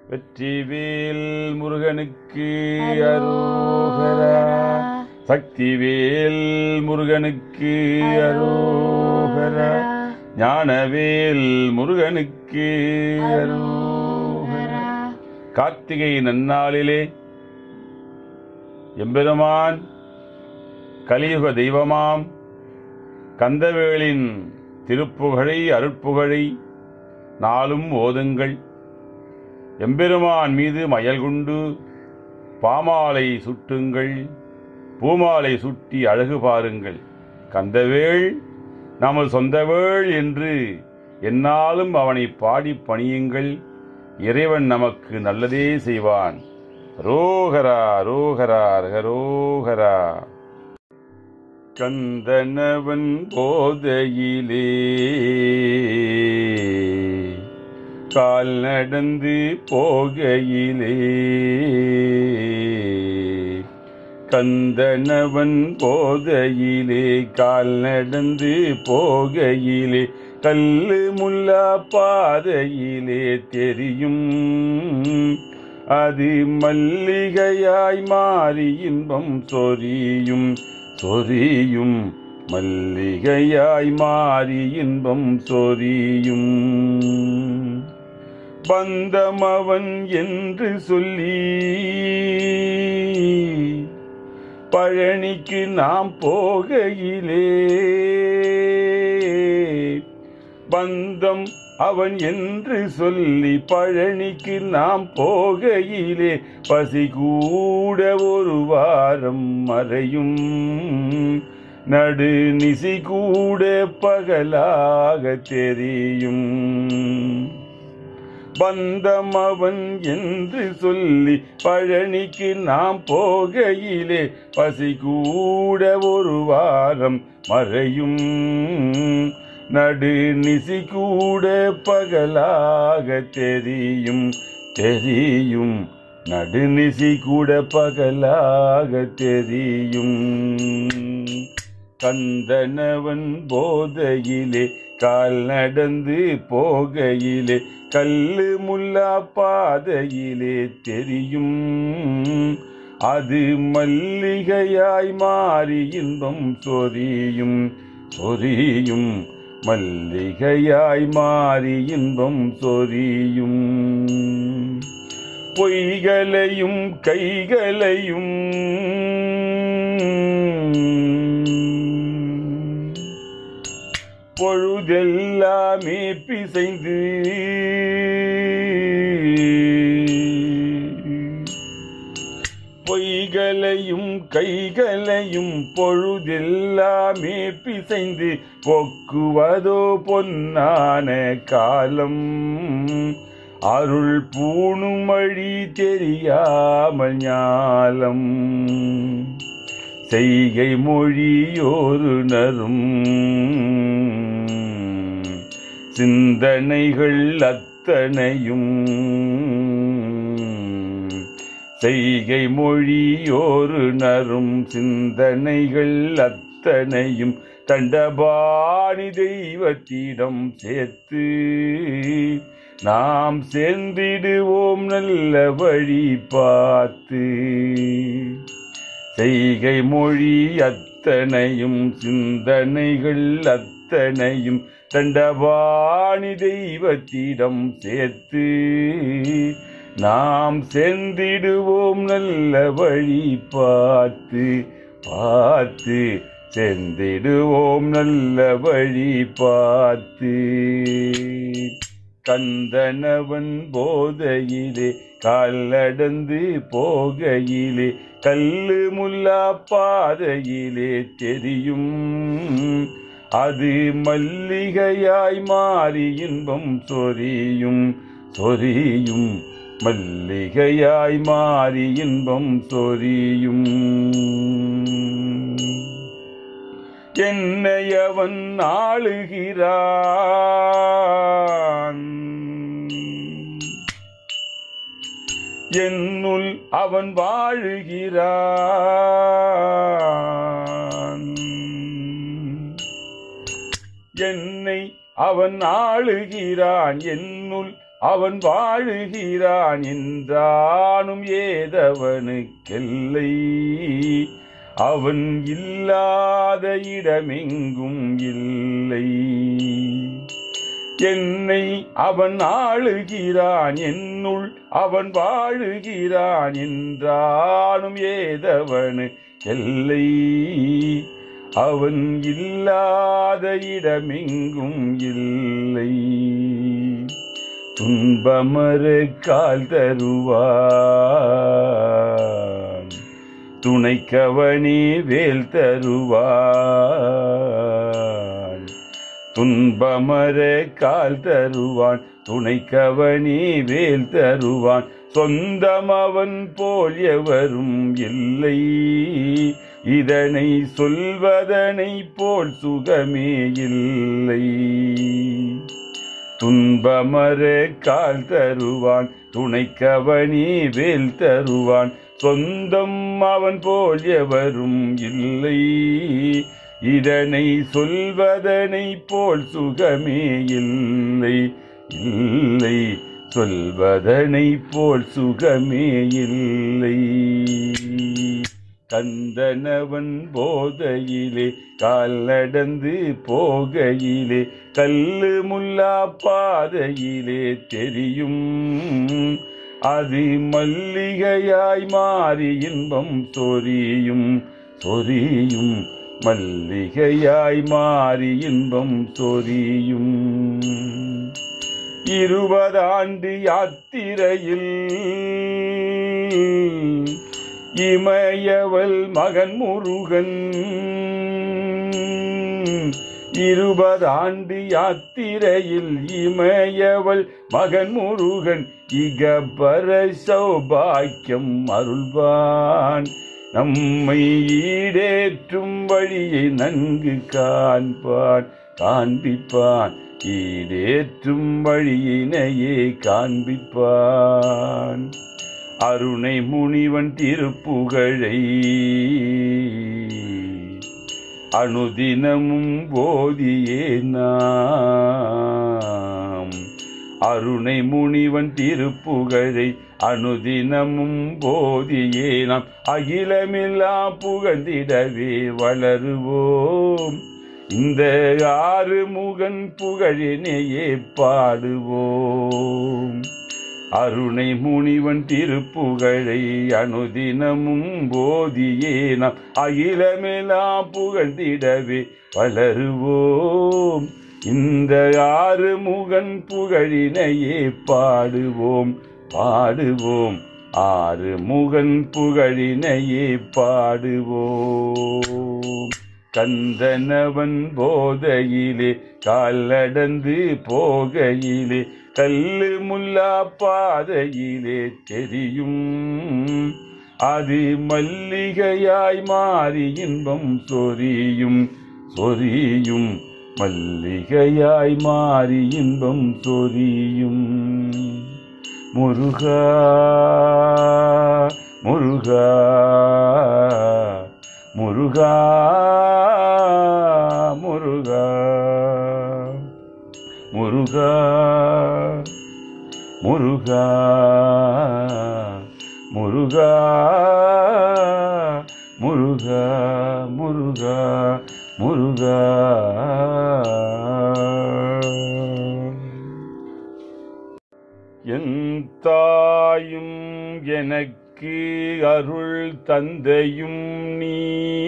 வெற்றிவேல் முருகனுக்கு அரோகரா சக்திவேல் முருகனுக்கு அரோகரா ஞானவேல் முருகனுக்கு அரோகரா கார்த்திகை நன்னாளிலே எம்பெருமான் கலியுக தெய்வமாம் கந்தவேளின் திருப்புகழை அருட்புகழை நாளும் ஓதுங்கள் எம்பெருமான் மீது மயல் கொண்டு பாமாலை சுட்டுங்கள் பூமாலை சுட்டி அழகு பாருங்கள் கந்தவேள் நமது சொந்தவேள் என்று என்னாலும் அவனை பாடி பணியுங்கள் இறைவன் நமக்கு நல்லதே செய்வான் ரோகரா ரோகரா ரகரோகரா கந்தனவன் போதையிலே கால் நடந்து போகையிலே கந்தனவன் போதையிலே கால் நடந்து போகையிலே கல்லு முல்லா பாதையிலே தெரியும் அது மல்லிகையாய் மாறி இன்பம் சொரியும் சொரியும் மல்லிகையாய் மாறி இன்பம் சொரியும் பந்தமவன் என்று சொல்லி பழனிக்கு நாம் போகையிலே பந்தம் அவன் என்று சொல்லி பழனிக்கு நாம் போகையிலே பசி கூட ஒரு வாரம் மறையும் நடு நிசி கூட பகலாக தெரியும் பந்தம் அவன் என்று சொல்லி பழனிக்கு நாம் போகையிலே பசி கூட ஒரு வாரம் மறையும் நடு நிசி கூட பகலாக தெரியும் தெரியும் நடுநிசி கூட பகலாக தெரியும் கந்தனவன் போதையிலே கால் நடந்து போகையிலே கல்லு முல்லா பாதையிலே தெரியும் அது மல்லிகையாய் மாறி இன்பம் சொரியும் சொரியும் மல்லிகையாய் மாறி இன்பம் சொரியும் பொய்களையும் கைகளையும் பொழுதெல்லாமே பிசைந்து பொய்களையும் கைகளையும் பொழுதெல்லாமே பிசைந்து பொக்குவதோ பொன்னான காலம் அருள் பூணும் வழி தெரியாமல் ஞாலம் செய்கை மொழியோரு நரும் சிந்தனைகள் அத்தனையும் செய்கை மொழியோரு நரும் சிந்தனைகள் அத்தனையும் தண்டபாணி தெய்வத்திடம் சேர்த்து நாம் சேர்ந்திடுவோம் நல்ல வழி பார்த்து செய்கை மொழி அத்தனையும் சிந்தனைகள் அத்தனையும் தண்டபாணி தெய்வத்திடம் சேர்த்து நாம் சென்றிடுவோம் நல்ல வழி பார்த்து பார்த்து சென்றிடுவோம் நல்ல வழி பார்த்து கந்தனவன் போதையிலே காலடந்து போகையிலே கல்லு முல்லா பாதையிலே தெரியும் அது மல்லிகையாய் மாறி இன்பம் சொரியும் சொரியும் மல்லிகையாய் மாறி இன்பம் சொரியும் என்னையவன் ஆளுகிறான் என்னுள் அவன் வாழுகிறான் என்னை அவன் ஆளுகிறான் என்னுள் அவன் வாழுகிறான் என்றானும் ஏதவனுக்கெல்லை அவன் இல்லாத இடமெங்கும் இல்லை என்னை அவன் ஆளுகிறான் என்னுள் அவன் வாழுகிறான் என்றானும் ஏதவனு எல்லை அவன் இல்லாத இடமெங்கும் இல்லை துன்பமறு கால் தருவான் துணைக்கவனே வேல் தருவான் துன்பமர கால் தருவான் துணைக்கவனே வேல் தருவான் சொந்தம் அவன் போல் எவரும் இல்லை இதனை சொல்வதனை போல் சுகமே இல்லை துன்பமர கால் தருவான் துணைக்கவனே வேல் தருவான் சொந்தம் அவன் போல் எவரும் இல்லை இதனை சொல்வதனை போல் சுகமே இல்லை இல்லை சொல்வதனை போல் சுகமே இல்லை கந்தனவன் போதையிலே கால் நடந்து போகையிலே கல்லு முல்லா பாதையிலே தெரியும் அது மல்லிகையாய் மாறி இன்பம் சொரியும் சொரியும் மல்லிகையாய் மாறி இன்பம் சொரியும் இருபதாண்டு யாத்திரையில் இமயவல் மகன் முருகன் இருபதாண்டு யாத்திரையில் இமயவள் மகன் முருகன் இகபர சௌபாக்கியம் அருள்வான் நம்மை ஈடேற்றும் வழியை நன்கு காண்பான் காண்பிப்பான் ஈடேற்றும் வழியினையே காண்பிப்பான் அருணை முனிவன் திருப்புகழை அனுதினமும் போதியே நாம் அருணை முனிவன் திருப்புகழை அனுதினமும் போதியே நாம் அகிலமில்லா புகழ்ந்திடவே வளருவோம் இந்த ஆறு முகன் புகழினையே பாடுவோம் அருணை முனிவன் திருப்புகழை அனுதினமும் போதியே நாம் அகிலமெலா புகழ்ந்திடவே வளருவோம் இந்த ஆறு முகன் புகழினையே பாடுவோம் பாடுவோம் ஆறு முகன் புகழினையே பாடுவோம் கந்தனவன் போதையிலே காலடந்து போகையிலே கல்லு முல்லா பாதையிலே தெரியும் அது மல்லிகையாய் மாறி இன்பம் சொரியும் சொரியும் மல்லிகையாய் மாறி இன்பம் சொரியும் முருகா முருகா முருகா முருகா முருகா முருகா முருகா முருகா முருகா முருகா என் தாயும் எனக்கு அருள் தந்தையும் நீ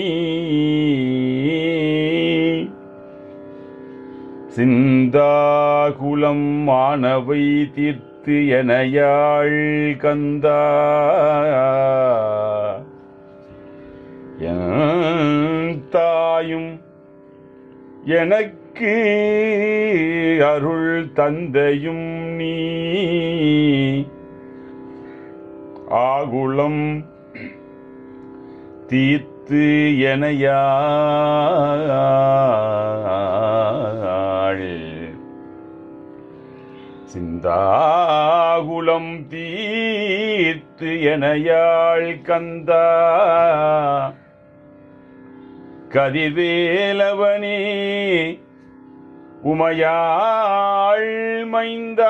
சிந்தாகுலம் மாணவை தீர்த்து எனையாள் கந்தா என் தாயும் எனக்கு அருள் தந்தையும் நீ ஆகுளம் தீர்த்து எனையாள் சிந்தாகுலம் தீர்த்து எனையாள் கந்தா கதிர்வேலவனே உமையாள் மைந்தா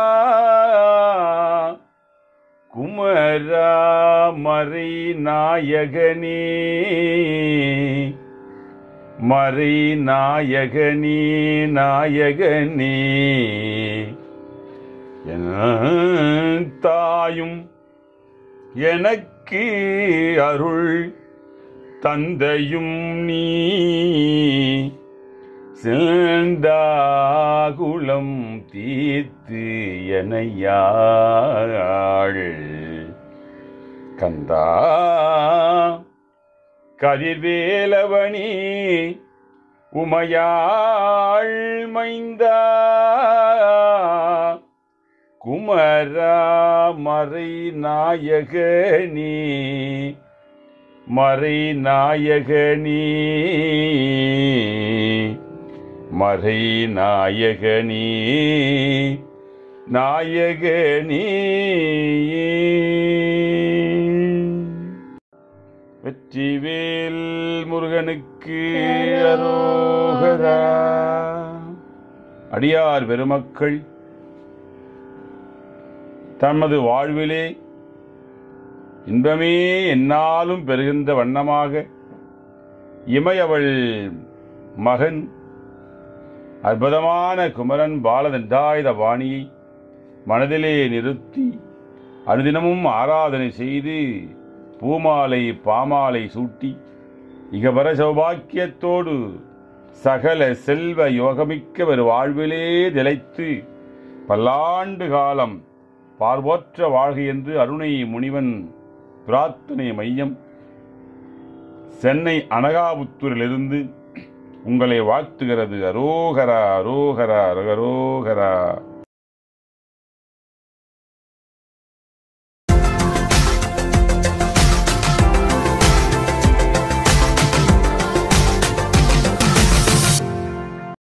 குமரா மறை நாயகனே மறை நாயகனே நாயகனே என் தாயும் எனக்கு அருள் தந்தையும் நீ செந்தாகுலம் தீர்த்து எனையாள் கந்தா கதிர்வேலவனி உமையாள் மைந்தா குமரா மறை நாயகனே மறை நாயகனே மறை நாயகனே நாயகனே வெற்றிவேல் முருகனுக்கு அரோகரா அடியார் பெருமக்கள் தமது வாழ்விலே இன்பமே என்னாலும் பெறுகின்ற வண்ணமாக இமையவள் மகன் அற்புதமான குமரன் பாலதண்டாயுத வாணியை மனதிலே நிறுத்தி அனுதினமும் ஆராதனை செய்து பூமாலை பாமாலை சூட்டி இகபர சௌபாக்கியத்தோடு சகல செல்வ யோகமிக்க ஒரு வாழ்விலே திளைத்து பல்லாண்டு காலம் பார்வோற்ற வாழ்க என்று அருணை முனிவன் பிரார்த்தனை மையம் சென்னை அனகாபுத்தூரிலிருந்து உங்களை வாழ்த்துகிறது அரோகரா அரோகரா அரோகரா